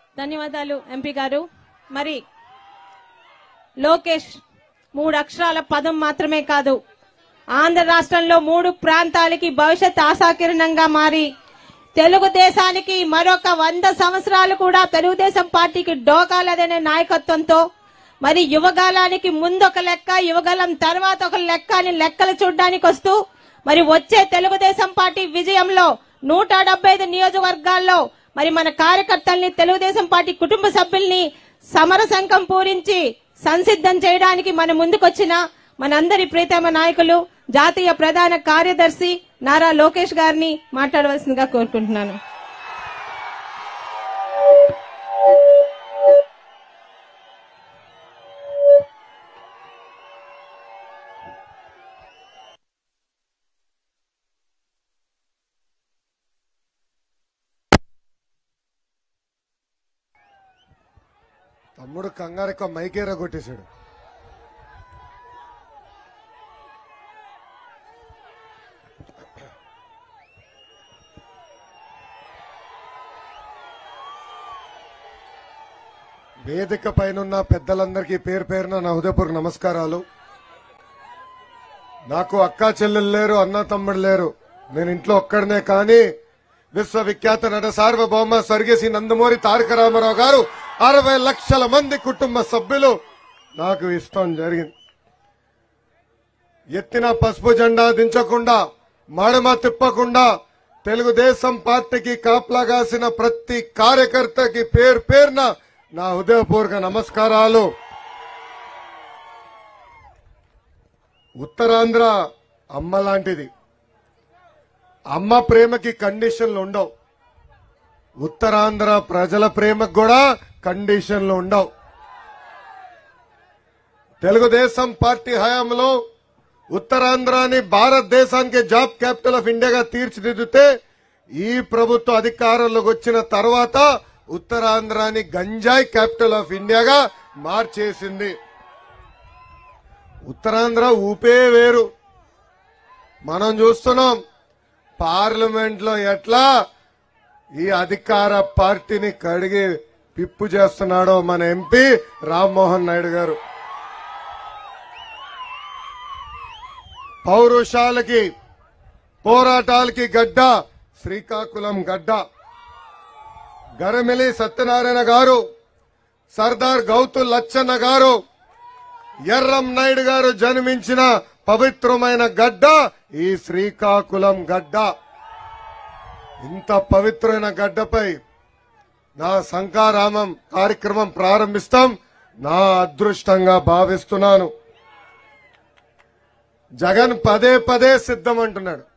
ధన్యవాదాలు ఎంపీ గారు మరి లోకేష్ మూడు అక్షరాల పదం మాత్రమే కాదు ఆంధ్ర రాష్ట్రంలో మూడు ప్రాంతాలకి భవిష్యత్ ఆశాకిరణంగా మారి తెలుగుదేశానికి మరొక వంద సంవత్సరాలు కూడా తెలుగుదేశం పార్టీకి డోకాలదనే నాయకత్వంతో మరి యువగాలానికి ముందు ఒక లెక్క యువగాలం తర్వాత ఒక లెక్క అని లెక్కలు చూడడానికి వస్తూ మరి వచ్చే తెలుగుదేశం పార్టీ విజయంలో నూట డెబ్బై ఐదు నియోజకవర్గాల్లో మరి మన కార్యకర్తల్ని తెలుగుదేశం పార్టీ కుటుంబ సభ్యుల్ని సమరశంఖం పూరించి సంసిద్ధం చేయడానికి మన ముందుకొచ్చిన మనందరి ప్రీతమ నాయకులు జాతీయ ప్రధాన కార్యదర్శి నారా లోకేష్ గారిని మాట్లాడవలసిందిగా కోరుకుంటున్నాను తమ్ముడు కంగారెక్క మైకేరా కొట్టేశాడు వేదిక పైనున్న పెద్దలందరికీ పేరు పేరున నా హృదయపూర్వక నమస్కారాలు నాకు అక్కా చెల్లెలు లేరు అన్న తమ్ముడు లేరు నేను ఇంట్లో ఒక్కడనే కానీ విశ్వవిఖ్యాత నట సార్వభౌమ స్వర్గీయ నందమూరి తారక రామారావు గారు అరవై లక్షల మంది కుటుంబ సభ్యులు నాకు ఇష్టం జరిగింది ఎత్తిన పసుపు జెండా దించకుండా మడమ తిప్పకుండా తెలుగుదేశం పార్టీకి కాపలాగాసిన ప్రతి కార్యకర్తకి పేరు పేరున నా హృదయపూర్వక నమస్కారాలు ఉత్తరాంధ్ర అమ్మ లాంటిది అమ్మ ప్రేమకి కండిషన్లు ఉండవు ఉత్తరాంధ్ర ప్రజల ప్రేమకు కూడా కండిషన్లు ఉండవు తెలుగుదేశం పార్టీ హయాంలో ఉత్తరాంధ్రాని భారతదేశానికి జాబ్ క్యాపిటల్ ఆఫ్ ఇండియాగా తీర్చిదిద్దితే ఈ ప్రభుత్వ అధికారంలోకి వచ్చిన తర్వాత ఉత్తరాంధ్రాని గంజాయి క్యాపిటల్ ఆఫ్ ఇండియాగా మార్చేసింది ఉత్తరాంధ్ర ఊపే వేరు మనం చూస్తున్నాం పార్లమెంట్ లో ఎట్లా ఈ అధికార పార్టీని కడిగి పిప్పు చేస్తున్నాడో మన ఎంపీ రామ్మోహన్ నాయుడు గారు పౌరుషాలకి పోరాటాలకి గడ్డ శ్రీకాకుళం గడ్డ గరమిలి సత్యనారాయణ గారు సర్దార్ గౌతు లచ్చన్న గారు ఎర్రం నాయుడు గారు జన్మించిన పవిత్రమైన గడ్డ ఈ శ్రీకాకుళం గడ్డ ఇంత పవిత్రమైన గడ్డపై నా శంకారామం కార్యక్రమం ప్రారంభిస్తాం నా అదృష్టంగా భావిస్తున్నాను జగన్ పదే పదే సిద్ధం అంటున్నాడు